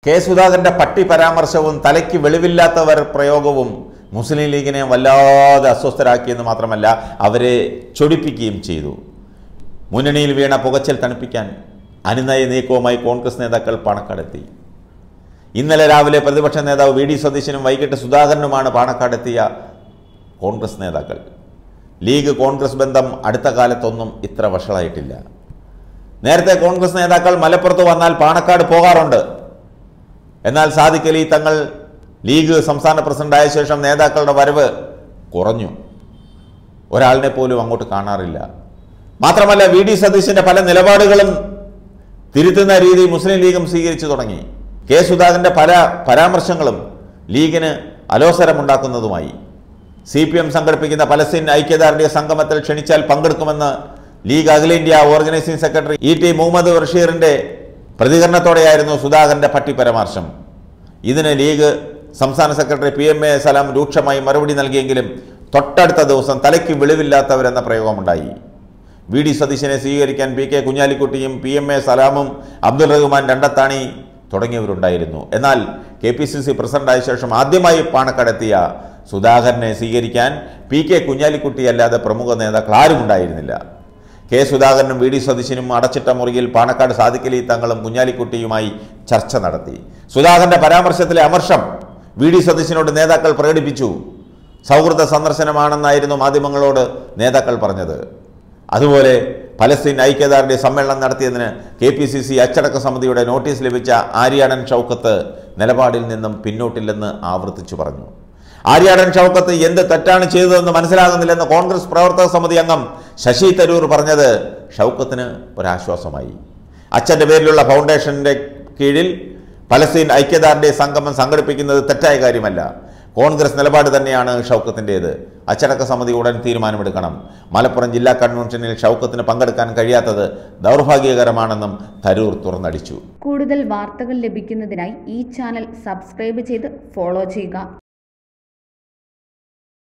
K സുധാകരന്റെ പട്ടി പരാമർശവും തലയ്ക്ക് വെളിവില്ലാത്തവർ പ്രയോഗവും മുസ്ലിം ലീഗിനെ വല്ലാതെ അസ്വസ്ഥരാക്കിയെന്ന് മാത്രമല്ല അവരെ ചൊടിപ്പിക്കുകയും ചെയ്തു മുന്നണിയിൽ വീണ പുകച്ചൽ തണുപ്പിക്കാൻ അനുനയ നീക്കവുമായി കോൺഗ്രസ് നേതാക്കൾ പാണക്കാടെത്തി ഇന്നലെ രാവിലെ പ്രതിപക്ഷ നേതാവ് വി ഡി സതീശനും വൈകിട്ട് സുധാകരനുമാണ് പാണക്കാടെത്തിയ കോൺഗ്രസ് നേതാക്കൾ ലീഗ് കോൺഗ്രസ് ബന്ധം അടുത്ത കാലത്തൊന്നും ഇത്ര വഷളായിട്ടില്ല നേരത്തെ കോൺഗ്രസ് നേതാക്കൾ മലപ്പുറത്ത് വന്നാൽ പാണക്കാട് പോകാറുണ്ട് എന്നാൽ സാദിഖ് അലി തങ്ങൾ ലീഗ് സംസ്ഥാന പ്രസിഡന്റായ ശേഷം നേതാക്കളുടെ വരവ് കുറഞ്ഞു ഒരാളിനെ പോലും അങ്ങോട്ട് കാണാറില്ല മാത്രമല്ല വി ഡി സതീശന്റെ പല നിലപാടുകളും തിരുത്തുന്ന രീതി മുസ്ലിം ലീഗും സ്വീകരിച്ചു തുടങ്ങി കെ സുധാകരന്റെ പല പരാമർശങ്ങളും ലീഗിന് അലോസരമുണ്ടാക്കുന്നതുമായി സി പി എം സംഘടിപ്പിക്കുന്ന പലസ്തീൻ ഐക്യദാർഢ്യ സംഗമത്തിൽ ക്ഷണിച്ചാൽ പങ്കെടുക്കുമെന്ന് ലീഗ് അഖിലേന്ത്യാ organising secretary E T Muhammad ബഷീറിന്റെ പ്രതികരണത്തോടെയായിരുന്നു സുധാകരന്റെ പട്ടി പരാമർശം ഇതിന് ലീഗ് സംസ്ഥാന secretary P M A Salam രൂക്ഷമായി മറുപടി നൽകിയെങ്കിലും തൊട്ടടുത്ത ദിവസം തലയ്ക്ക് വെളിവില്ലാത്തവരെന്ന പ്രയോഗമുണ്ടായി വി ഡി സതീശനെ സ്വീകരിക്കാൻ പി കെ കുഞ്ഞാലിക്കുട്ടിയും പി എം എ സലാമും അബ്ദുൾ റഹ്മാൻ രണ്ടത്താണി തുടങ്ങിയവരുണ്ടായിരുന്നു എന്നാൽ കെ പി സി സി പ്രസിഡന്റായ ശേഷം ആദ്യമായി പാണക്കടെത്തിയ സുധാകരനെ സ്വീകരിക്കാൻ പി കെ കുഞ്ഞാലിക്കുട്ടി അല്ലാതെ പ്രമുഖ നേതാക്കൾ ആരും ഉണ്ടായിരുന്നില്ല കെ സുധാകരനും വി ഡി സതീശനും അടച്ചിട്ട മുറിയിൽ പാണക്കാട് സാദിക്കലി തങ്ങളും കുഞ്ഞാലിക്കുട്ടിയുമായി ചർച്ച നടത്തി സുധാകരന്റെ പരാമർശത്തിലെ അമർഷം വി ഡി സതീശനോട് നേതാക്കൾ പ്രകടിപ്പിച്ചു സൗഹൃദ സന്ദർശനമാണെന്നായിരുന്നു മാധ്യമങ്ങളോട് നേതാക്കൾ പറഞ്ഞത് അതുപോലെ പലസ്തീൻ ഐക്യദാർഢ്യ സമ്മേളനം നടത്തിയതിന് കെ പി സി സി അച്ചടക്ക സമിതിയുടെ നോട്ടീസ് ലഭിച്ച ആര്യാടൻ ഷൗക്കത്ത് നിലപാടിൽ നിന്നും പിന്നോട്ടില്ലെന്ന് ആവർത്തിച്ചു പറഞ്ഞു ആര്യാടൻ ഷൗക്കത്ത് എന്ത് തെറ്റാണ് ചെയ്തതെന്ന് മനസ്സിലാകുന്നില്ലെന്ന് കോൺഗ്രസ് പ്രവർത്തക സമിതി അംഗം ശശി തരൂർ പറഞ്ഞത് ഷൗക്കത്തിന് ഒരാശ്വാസമായി അച്ഛൻ്റെ പേരിലുള്ള ഫൗണ്ടേഷന്റെ കീഴിൽ പലസ്തീൻ ഐക്യദാർഢ്യ സംഗമം സംഘടിപ്പിക്കുന്നത് തെറ്റായ കാര്യമല്ല കോൺഗ്രസ് നിലപാട് തന്നെയാണ് ഷൗക്കത്തിൻ്റേത് അച്ചടക്ക സമിതി ഉടൻ തീരുമാനമെടുക്കണം മലപ്പുറം ജില്ലാ കൺവെൻഷനിൽ ഷൗക്കത്തിന് പങ്കെടുക്കാൻ കഴിയാത്തത് ദൗർഭാഗ്യകരമാണെന്നും തരൂർ തുറന്നടിച്ചു കൂടുതൽ വാർത്തകൾ ലഭിക്കുന്നതിനായി ഈ ചാനൽ സബ്സ്ക്രൈബ് ചെയ്ത് ഫോളോ ചെയ്യുക